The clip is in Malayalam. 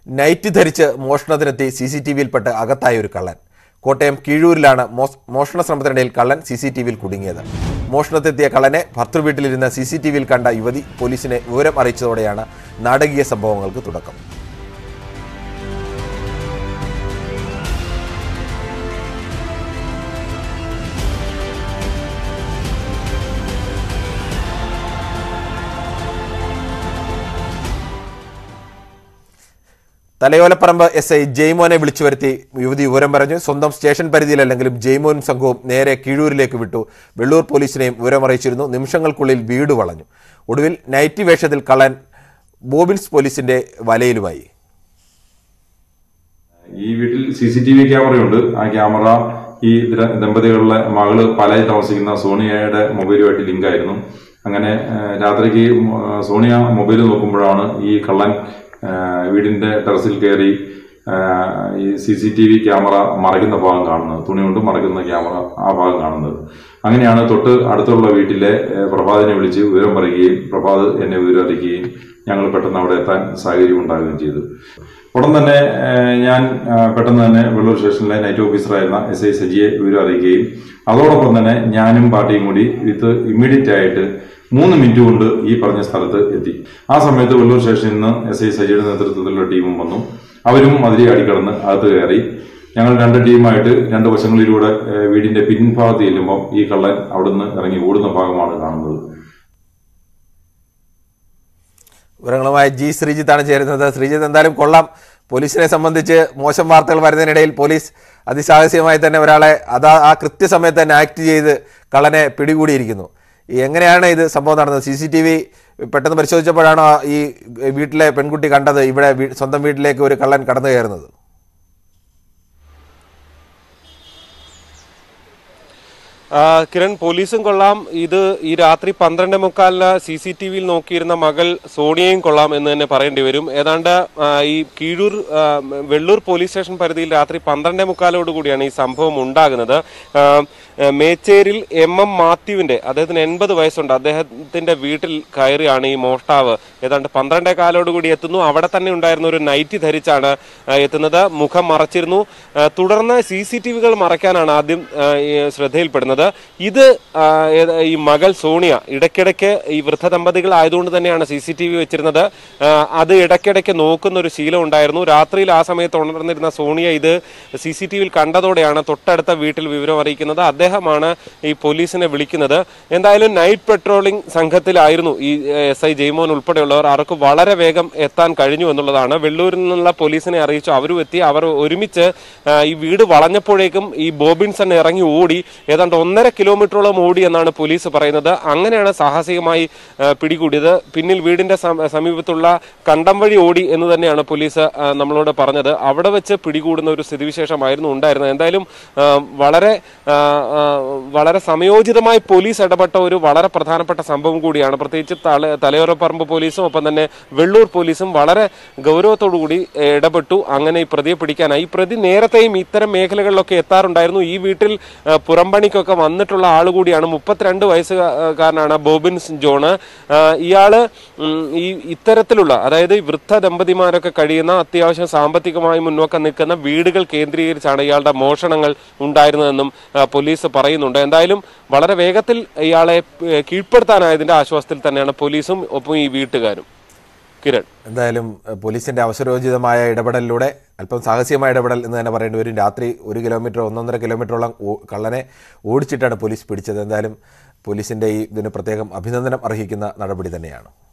നൈറ്റ് ധരിച്ച് മോഷണത്തിനെത്തി സി സി ടി വിയിൽപ്പെട്ട് അകത്തായ ഒരു കള്ളൻ കോട്ടയം കീഴൂരിലാണ് മോസ് മോഷണ ശ്രമത്തിനിടയിൽ കള്ളൻ സി സി ടി വിയിൽ കുടുങ്ങിയത് മോഷണത്തെത്തിയ കള്ളനെ ഭർത്തൃവീട്ടിലിരുന്ന സി സി ടി വിയിൽ കണ്ട യുവതി പോലീസിനെ വിവരം അറിയിച്ചതോടെയാണ് നാടകീയ സംഭവങ്ങൾക്ക് തുടക്കം തലയോലപ്പറമ്പ് എസ് ഐ ജെയ്മോനെ വിളിച്ചു വരുത്തി യുവതി വിവരം പറഞ്ഞു സ്വന്തം സ്റ്റേഷൻ പരിധിയിലല്ലെങ്കിലും ജെയ്മോനും സംഘവും നേരെ കീഴൂരിലേക്ക് വിട്ടു വെള്ളൂർ പോലീസിനെയും വിവരം അറിയിച്ചിരുന്നു നിമിഷങ്ങൾക്കുള്ളിൽ വീട് വളഞ്ഞു ഒടുവിൽ നൈറ്റി വേഷത്തിൽ കള്ളൻ ബോബിൻസ് പോലീസിന്റെ വലയിലുമായി ഈ വീട്ടിൽ സി സി ടി വി ക്യാമറയുണ്ട് ആ ക്യാമറ ഈ ദ- ദമ്പതികളുടെ മകള് പാലായി താമസിക്കുന്ന സോണിയയുടെ മൊബൈലുമായിട്ട് ലിങ്ക് ആയിരുന്നു അങ്ങനെ ആ, രാത്രിക്ക് മ- സോണിയ മൊബൈൽ നോക്കുമ്പോഴാണ് ഈ കള്ളൻ ആ, വീടിന്റെ ടെറസിൽ കയറി ആ, ഈ C C T V camera മറയ്ക്കുന്ന ഭാഗം കാണുന്നത് തുണി കൊണ്ട് മറയ്ക്കുന്ന ക്യാമറ ആ ഭാഗം കാണുന്നത് അങ്ങനെയാണ് തൊട്ട് അടുത്തുള്ള വീട്ടിലെ ഏ, പ്രഭാതിനെ വിളിച്ച് വിവരം പറയുകയും പ്രഭാത് എന്നെ വിവരം അറിയിക്കുകയും ഞങ്ങൾ പെട്ടെന്ന് അവിടെ എത്താൻ സാഹചര്യം ഉണ്ടാകുകയും ചെയ്തു ഉടൻ തന്നെ ഏഹ്, ഞാൻ ആ, പെട്ടെന്ന് തന്നെ വെള്ളൂർ സ്റ്റേഷനിലെ നൈറ്റ് ഓഫീസറായിരുന്ന എസ് ഐ സജിയെ വിവരം അറിയിക്കുകയും അതോടൊപ്പം തന്നെ ഞാനും പാർട്ടിയും കൂടി വിത്ത് ഇമ്മീഡിയറ്റ് ആയിട്ട് മൂന്ന് മിനിറ്റ് കൊണ്ട് ഈ പറഞ്ഞ സ്ഥലത്ത് എത്തി ആ സമയത്ത് വെള്ളൂർ സ്റ്റേഷനിൽ നിന്ന് എസ് ഐ സജിയുടെ നേതൃത്വത്തിലുള്ള ടീമും വന്നു അവരും മതിരി അടിക്കടന്ന് അകത്ത് കയറി ഞങ്ങൾ രണ്ട് ടീമായിട്ട് രണ്ട് വശങ്ങളിലൂടെ ഏഹ്, വീടിന്റെ പിൻഭാഗത്ത് ചെല്ലുമ്പോൾ ഈ കള്ളൻ അവിടുന്ന് ഇറങ്ങി ഓടുന്ന ഭാഗമാണ് കാണുന്നത് വിവരങ്ങളുമായി ജി ശ്രീജിത്താണ് ചേരുന്നത് ശ്രീജിത്ത് എന്തായാലും കൊള്ളാം പോലീസിനെ സംബന്ധിച്ച് മോശം വാർത്തകൾ വരുന്നതിനിടയിൽ പോലീസ് അതിസാഹസികമായി തന്നെ ഒരാളെ അതാ ആ കൃത്യസമയത്ത് തന്നെ ആക്ട് ചെയ്ത് കള്ളനെ പിടികൂടിയിരിക്കുന്നു ഈ എങ്ങനെയാണ് ഇത് സംഭവം നടന്നത് സി സി ടി വി പെട്ടെന്ന് പരിശോധിച്ചപ്പോഴാണോ ഈ വീട്ടിലെ പെൺകുട്ടി കണ്ടത് ഇവിടെ വീ- സ്വന്തം വീട്ടിലേക്ക് ഒരു കള്ളൻ കടന്നു കയറുന്നത് ആ, കിരൺ പോലീസും കൊള്ളാം ഇത് ഈ രാത്രി പന്ത്രണ്ട് മുക്കാലിന് സി സി ടി വിയിൽ നോക്കിയിരുന്ന മകൾ സോണിയയും കൊള്ളാം എന്ന് തന്നെ പറയേണ്ടി വരും ഏതാണ്ട് ആ, ഈ കീഴൂർ ആ, വെള്ളൂർ പോലീസ് സ്റ്റേഷൻ പരിധിയിൽ രാത്രി പന്ത്രണ്ട് മുക്കാലോട് കൂടിയാണ് ഈ സംഭവം ഉണ്ടാകുന്നത് ആ, മേച്ചേരിൽ എം എം മാത്യുവിന്റെ അദ്ദേഹത്തിന് എൺപത് വയസ്സുണ്ട് അദ്ദേഹത്തിന്റെ വീട്ടിൽ കയറിയാണ് ഈ മോഷ്ടാവ് ഏതാണ്ട് പന്ത്രണ്ടേ കാലോട് കൂടി എത്തുന്നു അവിടെ തന്നെ ഉണ്ടായിരുന്ന ഒരു നൈറ്റി ധരിച്ചാണ് ആ, എത്തുന്നത് മുഖം മറച്ചിരുന്നു ആ, തുടർന്ന് സി സി ടി വികൾ മറയ്ക്കാനാണ് ആദ്യം ആ, ഈ ശ്രദ്ധയിൽപ്പെടുന്നത് ഇത് ആ, ഏത് ഈ മകൾ സോണിയ ഇടയ്ക്കിടയ്ക്ക് ഈ വൃദ്ധ ദമ്പതികൾ ആയതുകൊണ്ട് തന്നെയാണ് സി സി ടി വി വെച്ചിരുന്നത് ആ, അത് ഇടയ്ക്കിടയ്ക്ക് നോക്കുന്ന ഒരു ശീലം ഉണ്ടായിരുന്നു രാത്രിയിൽ ആ സമയത്ത് ഉണർന്നിരുന്ന സോണിയ ഇത് സി സി ടി വിയിൽ കണ്ടതോടെയാണ് തൊട്ടടുത്ത വീട്ടിൽ വിവരം അറിയിക്കുന്നത് അദ്ദേഹമാണ് ഈ പോലീസിനെ വിളിക്കുന്നത് എന്തായാലും നൈറ്റ് പെട്രോളിംഗ് സംഘത്തിലായിരുന്നു ഈ എസ് ഐ ജയ്മോൻ ഉൾപ്പെടെയുള്ളവർ അവർക്ക് വളരെ വേഗം എത്താൻ കഴിഞ്ഞു എന്നുള്ളതാണ് വെള്ളൂരിൽ നിന്നുള്ള പോലീസിനെ അറിയിച്ചു അവരും എത്തി അവർ ഒരുമിച്ച് ആ, ഈ വീട് വളഞ്ഞപ്പോഴേക്കും ഈ ബോബിൻസൺ ഇറങ്ങി ഓടി ഏതാണ്ട് ഒന്നര കിലോമീറ്ററോളം ഓടി എന്നാണ് പോലീസ് പറയുന്നത് അങ്ങനെയാണ് സാഹസികമായി ആ, പിടികൂടിയത് പിന്നിൽ വീടിന്റെ സം- സമീപത്തുള്ള കണ്ടം വഴി ഓടി എന്ന് തന്നെയാണ് പോലീസ് ആ, നമ്മളോട് പറഞ്ഞത് അവിടെ വെച്ച് പിടികൂടുന്ന ഒരു സ്ഥിതിവിശേഷമായിരുന്നു ഉണ്ടായിരുന്നത് എന്തായാലും ആ, വളരെ ആ, ആ, വളരെ സമയോചിതമായി പോലീസ് ഇടപെട്ട ഒരു വളരെ പ്രധാനപ്പെട്ട സംഭവം കൂടിയാണ് പ്രത്യേകിച്ച് തല തലയോരപ്പറമ്പ് പോലീസും ഒപ്പം തന്നെ വെള്ളൂർ പോലീസും വളരെ ഗൗരവത്തോടു കൂടി ഏ, ഇടപെട്ടു അങ്ങനെ ഈ പ്രതിയെ പിടിക്കാനായി ഈ പ്രതി നേരത്തെയും ഇത്തരം മേഖലകളിലൊക്കെ എത്താറുണ്ടായിരുന്നു ഈ വീട്ടിൽ ആ, പുറംപണിക്കൊക്കെ വന്നിട്ടുള്ള ആൾ കൂടിയാണ് മുപ്പത്തിരണ്ട് വയസ്സുകാരനാണ് ബോബിൻസ് ജോണ് ആ, ഇയാള് ഉം, ഈ ഇത്തരത്തിലുള്ള അതായത് ഈ വൃദ്ധ ദമ്പതിമാരൊക്കെ കഴിയുന്ന അത്യാവശ്യം സാമ്പത്തികമായി മുന്നോക്കം നിൽക്കുന്ന വീടുകൾ കേന്ദ്രീകരിച്ചാണ് ഇയാളുടെ മോഷണങ്ങൾ ഉണ്ടായിരുന്നതെന്നും ആ, പോലീസ് പറയുന്നുണ്ട് എന്തായാലും വളരെ വേഗത്തിൽ ഇയാളെ ഏ, കീഴ്പ്പെടുത്താനായതിന്റെ ആശ്വാസത്തിൽ തന്നെയാണ് പോലീസും ഒപ്പം ഈ വീട്ടുകാരും കിരൺ എന്തായാലും എഹ്, പോലീസിന്റെ അവസരോചിതമായ ഇടപെടലിലൂടെ അല്പം സാഹസികമായ ഇടപെടൽ എന്ന് തന്നെ പറയേണ്ടി വരും രാത്രി ഒരു കിലോമീറ്റർ ഒന്നൊന്നര കിലോമീറ്ററോളം ഓ- കള്ളനെ ഓടിച്ചിട്ടാണ് പോലീസ് പിടിച്ചത് എന്തായാലും പോലീസിന്റെ ഈ ഇതിന് പ്രത്യേകം അഭിനന്ദനം അർഹിക്കുന്ന നടപടി തന്നെയാണ്